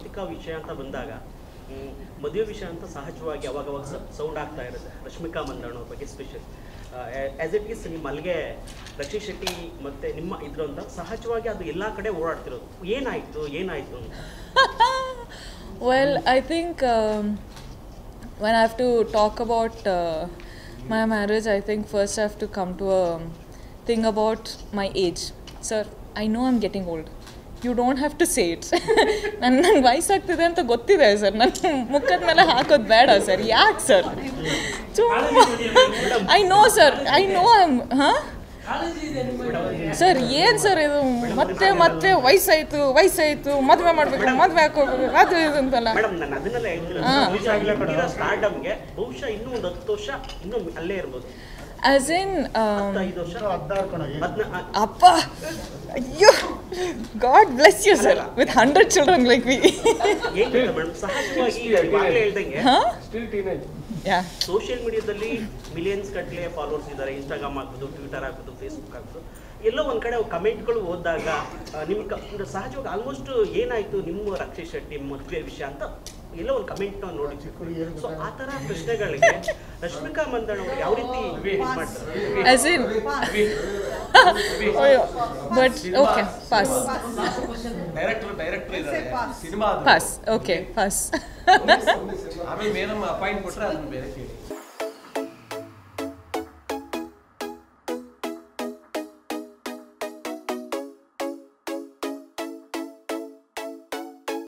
ವೈಯಕ್ತಿಕ ವಿಷಯ ಅಂತ ಬಂದಾಗ ಮ್, ಮದುವೆ ವಿಷಯ ಅಂತ ಸಹಜವಾಗಿ ಅವಾಗ ಅವಾಗ ಸೌಂಡ್ ಆಗ್ತಾ ಇರುತ್ತೆ ರಶ್ಮಿಕಾ ಮಂದಣ್ಣ ಅವ್ರ ಬಗ್ಗೆ ಸ್ಪೆಷಲ್ ಆ್ಯಸ್ ಇಟ್ ಈಸ್ ನಿಮ್ಮ ಅಲ್ಲಿಗೆ ರಕ್ಷಿತ್ ಶೆಟ್ಟಿ ಮತ್ತು ನಿಮ್ಮ ಇದ್ರು ಅಂತ ಸಹಜವಾಗಿ ಅದು ಎಲ್ಲ ಕಡೆ ಓಡಾಡ್ತಿರೋದು ಏನಾಯಿತು ಏನಾಯಿತು ಅಂತ Well, I think um, when I have to talk about uh, my marriage, I think first I have to come to a thing about my age. Sir, I know I'm getting old. You don't have to say it ನನ್ನ ನನ್ನ ವಯಸ್ಸಾಗ್ತಿದೆ ಅಂತ ಗೊತ್ತಿದೆ sir ನನ್ನ ಮುಖದ ಮೇಲೆ ಹಾಕೋದು ಬೇಡ sir ಯಾಕೆ sir I know sir I know I'm ಹಾಂ ಸರ್ ಏನು ಸರ್ ಇದು ಮತ್ತೆ ಮತ್ತೆ ವಯಸ್ಸಾಯ್ತು ವಯಸ್ಸಾಯ್ತು ಮದುವೆ ಮಾಡಬೇಕು ಮದುವೆ ಹಾಕೋಬೇಕು ಅದು ಇದು ಅಂತಲ್ಲ ಮೇಡಮ್ ನಾನು ಅದನ್ನೆಲ್ಲ ಹೇಳ್ತೀನಿ ಸ್ಟಾರ್ಡಮ್ಗೆ ಬಹುಶಃ ಇನ್ನೂ ಒಂದು ಹತ್ತು ವರ್ಷ ಇನ್ನೂ ಅಲ್ಲೇ ಇರ್ಬೋದು ಆಸ್ ಇನ್ ಹತ್ತು ಐದು ವರ್ಷ ಹದ್ನ- ಅಪ್ಪ ಅಯ್ಯೋ god bless you sir with hundred children like we ಏನ್ ಗೊತ್ತಾ ಮೇಡಮ್ ಸಹಜವಾಗಿ ಈಗಾಗಲೇ ಹೇಳ್ದಂಗೆ ಹಾಂ ಯಾ ಸೋಷಿಯಲ್ ಮೀಡಿಯಾದಲ್ಲಿ ಮಿಲಿಯನ್ಸ್ ಗಟ್ಟಲೆ ಫಾಲೋವರ್ಸ್ ಇದ್ದಾರೆ ಇನ್ಸ್ಟಾಗ್ರಾಮ್ ಆಗ್ಬೋದು ಟ್ವಿಟರ್ ಆಗ್ಬೋದು ಫೇಸ್ಬುಕ್ ಆಗ್ಬೋದು ಎಲ್ಲೋ ಒಂದು ಕಡೆ ಕಮೆಂಟ್ಗಳು ಓದಿದಾಗ ನಿಮ್ಗೆ ಕ- ಅಂದ್ರೆ ಸಹಜವಾಗಿ ಆಲ್ಮೋಸ್ಟ್ ಏನಾಯಿತು ನಿಮ್ಮ ರಕ್ಷಿತ್ ಶೆಟ್ಟಿ ಮದುವೆ ವಿಷಯ ಅಂತ ಎಲ್ಲೋ ಒಂದು ಕಮೆಂಟ್ ನೋಡಿದ್ವಿ ಸೊ ಆ ಥರ ಪ್ರಶ್ನೆಗಳಿಗೆ ರಶ್ಮಿಕಾ ಮಂದಣ್ಣ ಅವರು ಯಾವ ರೀತಿ ಇದ್ ಮಾಡ್ತಾರೆ as in but okay pass director director ಇದ್ದಾರೆ ಸಿನಿಮಾ ಪಾಸ್ ಓಕೆ ಪಾಸ್ ಆಮೇಲೆ ಮೇಡಮ್ ಅಪಾಯಿಂಟ್ ಕೊಟ್ರೆ ಅದನ್ನ ಬೇರೆ ಕೇಳಿ